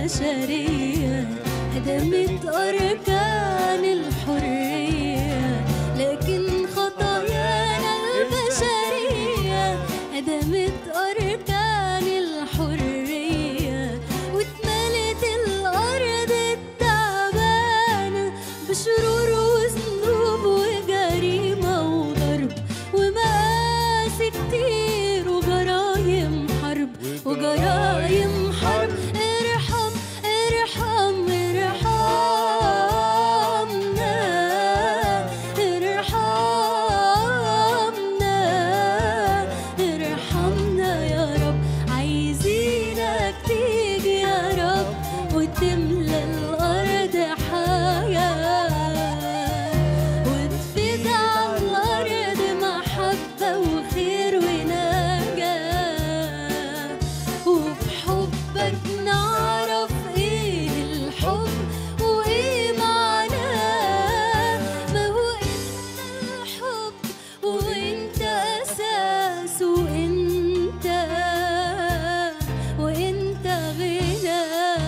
البشرية هدمت أركان الحرية لكن خطايانا البشرية هدمت أركان الحرية واتملت الأرض التعبانة بشرور وذنوب وجريمة وضرب ومآسي كتير وجرايم حرب وجرايم حرب ارحم ارحم ارحمنا ارحمنا ارحمنا يا رب عايزينك تيجي يا رب وتملى الأرض حياة وتفيد على الأرض محبة وخير ونجاة وبحبك نعرف ايه الحب وايه معناه ما هو انت الحب وانت اساس وانت وانت غناه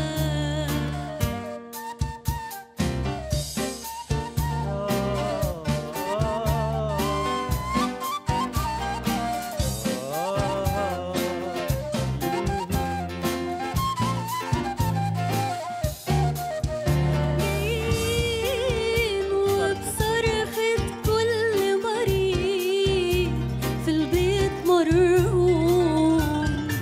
جايين وبصرخة كل مريض في البيت مرهون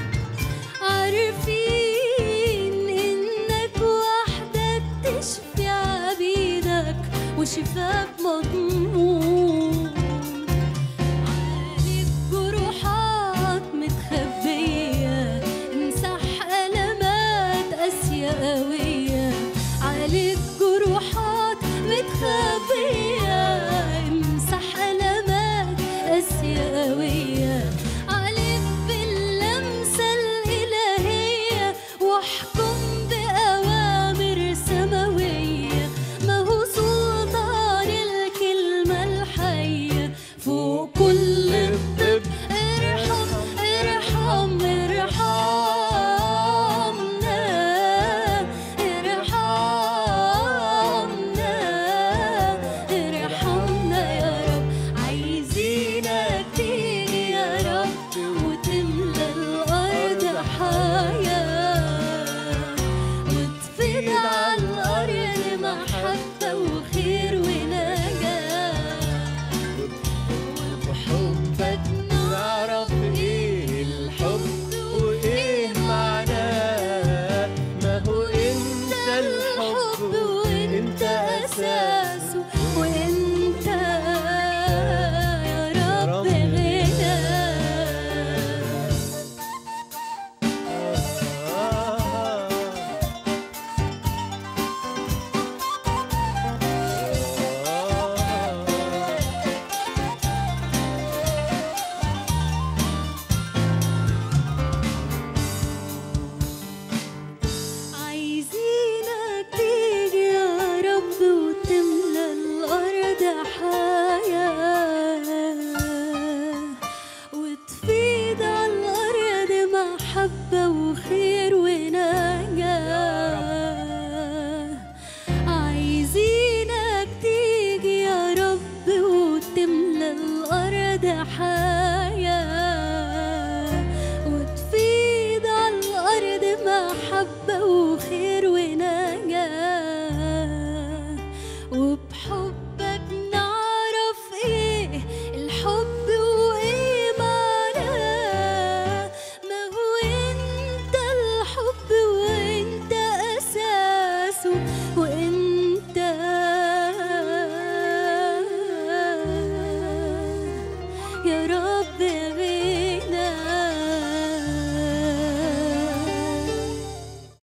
عارفين إنك وحدك تشفي عبيدك وشفاك مضمون عالج جروحات متخبية امسح ألمات قاسية قوي